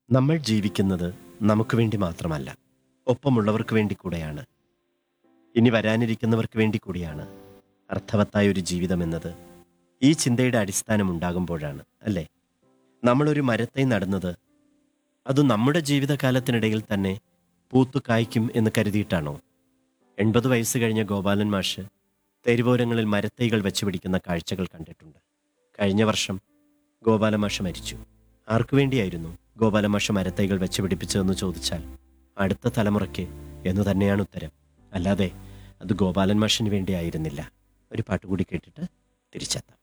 നമ്മൾ ജീവിക്കുന്നത് നമുക്ക് വേണ്ടി മാത്രമല്ല ഒപ്പമുള്ളവർക്ക് വേണ്ടി കൂടെയാണ് ഇനി വരാനിരിക്കുന്നവർക്ക് വേണ്ടി കൂടിയാണ് അർത്ഥവത്തായ ഒരു ജീവിതം എന്നത് ഈ ചിന്തയുടെ അടിസ്ഥാനം ഉണ്ടാകുമ്പോഴാണ് അല്ലേ നമ്മളൊരു മരത്തെ നടുന്നത് അത് നമ്മുടെ ജീവിതകാലത്തിനിടയിൽ തന്നെ പൂത്തു കായ്ക്കും എന്ന് കരുതിയിട്ടാണോ എൺപത് വയസ്സ് കഴിഞ്ഞ ഗോപാലൻ മാഷ് തെരുവോരങ്ങളിൽ മരത്തൈകൾ വെച്ചുപിടിക്കുന്ന കാഴ്ചകൾ കണ്ടിട്ടുണ്ട് കഴിഞ്ഞ വർഷം ഗോപാലമാഷ മരിച്ചു ആർക്കു വേണ്ടിയായിരുന്നു ഗോപാലമാഷ മരത്തൈകൾ വെച്ചുപിടിപ്പിച്ചതെന്ന് ചോദിച്ചാൽ അടുത്ത തലമുറയ്ക്ക് എന്നു തന്നെയാണ് ഉത്തരം അല്ലാതെ അത് ഗോപാലൻ മാഷിന് വേണ്ടിയായിരുന്നില്ല ഒരു പാട്ടുകൂടി കേട്ടിട്ട് തിരിച്ചെത്താം